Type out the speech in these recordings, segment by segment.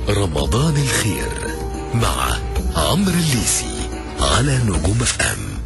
رمضان الخير مع عمرو الليسي على نجوم اف ام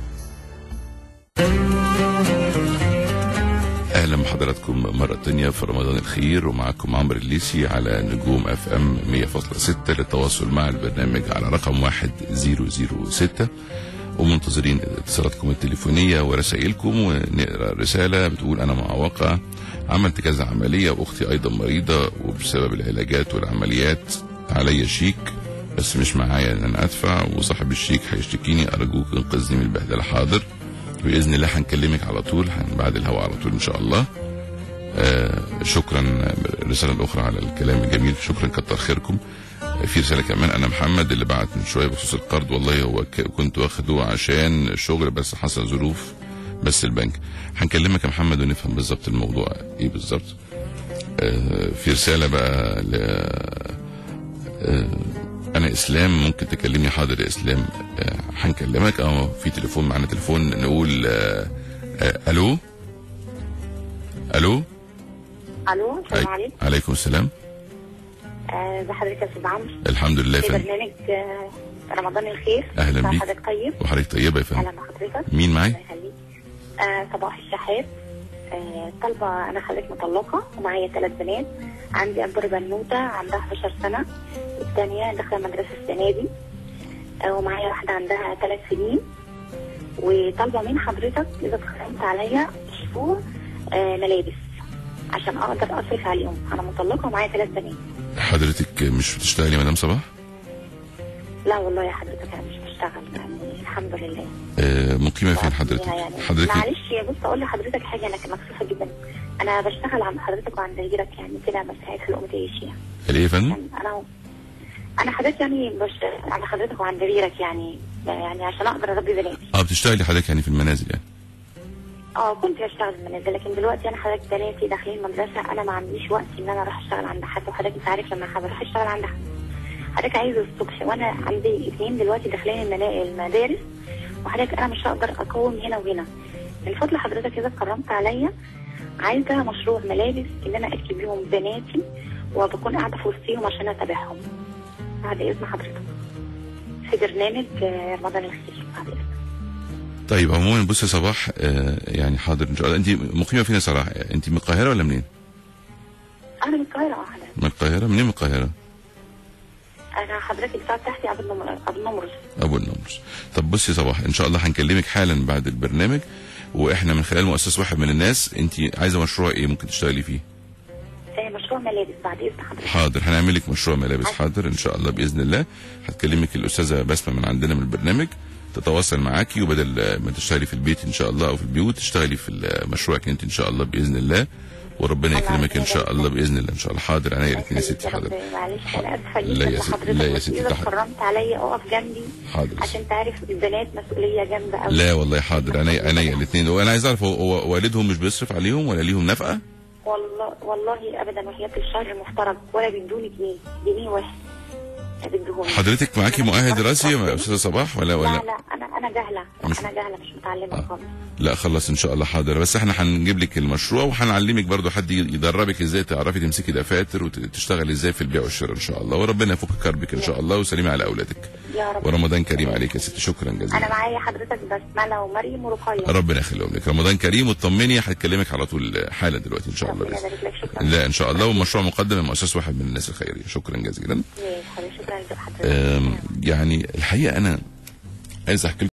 اهلا بحضراتكم مرة تانية في رمضان الخير ومعكم عمرو الليسي على نجوم اف ام 100.6 للتواصل مع البرنامج على رقم 1006 ومنتظرين اتصالاتكم التليفونية ورسائلكم ونقرا رسالة بتقول انا معوقة عملت كذا عملية واختي ايضا مريضة وبسبب العلاجات والعمليات عليا شيك بس مش معايا ان انا ادفع وصاحب الشيك هيشتكيني ارجوك انقذني من البهدله حاضر باذن الله هنكلمك على طول هن- بعد الهواء على طول ان شاء الله آه شكرا الرساله الاخرى على الكلام الجميل شكرا كتر خيركم آه، في رساله كمان انا محمد اللي بعت من شويه بخصوص القرض والله هو ك- كنت واخده عشان شغل بس حصل ظروف بس البنك هنكلمك يا محمد ونفهم بالظبط الموضوع ايه بالظبط آه، في رساله بقى ل انا اسلام ممكن تكلمني حاضر يا اسلام آه، هنكلمك اه في تليفون معانا تليفون نقول آه، آه، الو الو الو السلام علي- عليكم عليكم السلام آه، ازي حضرتك يا استاذ عمرو الحمد لله يا في فندم برنامج آه، رمضان الخير أهلا بتاع بيك. حضرتك طيب وحضرتك طيبه يا فندم اهلا بحضرتك مين معايا؟ الله يخليك آه، صباح الشحات آه، طالبه انا خليت مطلقه ومعايا ثلاث بنات عندي اكبر بنوته عندها 11 سنه الثانيه داخله مدرسه السنه دي آه، ومعايا واحده عندها ثلاث سنين وطالبه من حضرتك اذا اتخرجت عليا اسبوع آه، ملابس عشان اقدر اصرف عليهم انا مطلقه ومعايا ثلاث بنات حضرتك مش بتشتغلي يا مدام صباح لا والله يا حضرتك انا مش بشتغل يعني الحمد لله آه، مقيمه فين حضرتك يعني حضرتك معلش يا بص اقول لحضرتك حاجه انا كنت مكسوفه جدا انا بشتغل عند حضرتك وعند غيرك يعني كده بساعد في لقمه العيش يعني ايه يا فندم يعني انا انا حضرتك يعني بشتغل عند حضرتك وعند غيرك يعني يعني عشان اقدر اربي بناتي اه بتشتغلي حضرتك يعني في المنازل يعني اه كنت بشتغل في المنازل لكن دلوقتي انا حضرتك بناتي داخلين المدرسه انا ما عنديش وقت ان انا اروح اشتغل عند حد وحضرتك انت عارف لما بروح اشتغل عند حد حضرتك عايز الصبح وانا عندي اثنين دلوقتي داخلين المنا- المدارس وحضرتك انا مش هقدر اقوم هنا وهنا من فضل حضرتك اذا كرمت عليا عايزه مشروع ملابس ان انا اكتب بيهم بناتي وبكون قاعده في وسطيهم عشان اتابعهم بعد اذن حضرتك في برنامج آه، رمضان الخير بعد اذنك طيب عموما بص يا صباح آه، يعني حاضر ان شاء الله انت مقيمه فين يا صلاح انت من القاهره ولا منين انا من القاهره اه حضرتك من القاهره منين من القاهره انا حضرتك الساعه بتاعتي ابو النمر ابو النمرس ابو النمرس طب بص يا صباح ان شاء الله هنكلمك حالا بعد البرنامج واحنا من خلال مؤسسه واحد من الناس انت عايزه مشروع ايه ممكن تشتغلي فيه آه، مشروع ملابس بعد اذن حضرتك حاضر هنعمل لك مشروع ملابس حاضر ان شاء الله باذن الله هتكلمك الاستاذه بسمه من عندنا من البرنامج تتواصل معاكي وبدل ما تشتغلي في البيت ان شاء الله او في البيوت تشتغلي في مشروعك انت ان شاء الله باذن الله وربنا الله يكرمك ان شاء يبارك الله لك. باذن الله ان شاء الله حاضر عينيا الاثنين يا ستي يا رب، حاضر معلش انا اسفه لا جدا يا ستي- لحضرتك لا يا بس ستي، اذا تحت- كرمت عليا اقف جنبي حاضر يا عشان تعرف البنات مسؤوليه جامده قوي لا والله حاضر عينيا عينيا الاثنين وانا عايز اعرف هو- هو والدهم مش بيصرف عليهم ولا ليهم نفقه والله والله ابدا وحياه الشهر المفترض ولا بيدوني جنيه جنيه واحد ما بيدوهوني حضرتك معاكي أنا مؤهل مش دراسي يا بعرف استاذه صباح ولا لا ولا لا انا انا جاهله مش- انا جاهله مش متعلمه آه. خالص لا خلص ان شاء الله حاضر بس احنا هنجيب لك المشروع وهنعلمك برضو حد يدربك ازاي تعرفي تمسكي دفاتر وتشتغلي ازاي في البيع والشراء ان شاء الله وربنا يفك كربك ان شاء الله وسلمي على اولادك يا رب ورمضان كريم عليك يا ستي شكرا انا جزيلا معايا حضرتك بسمله ومريم ورقيه ربنا يخليهم لك رمضان كريم وطمني هتكلمك على طول حالا دلوقتي ان شاء الله ربنا بإذن. يبارك لك شكرا لا ان شاء الله ومشروع مقدم من مؤسسه واحد من الناس الخيريه شكرا جزيلا ماشي حبيبي، شكرا لحضرتك أم، يعني الحقيقه انا عايز احكي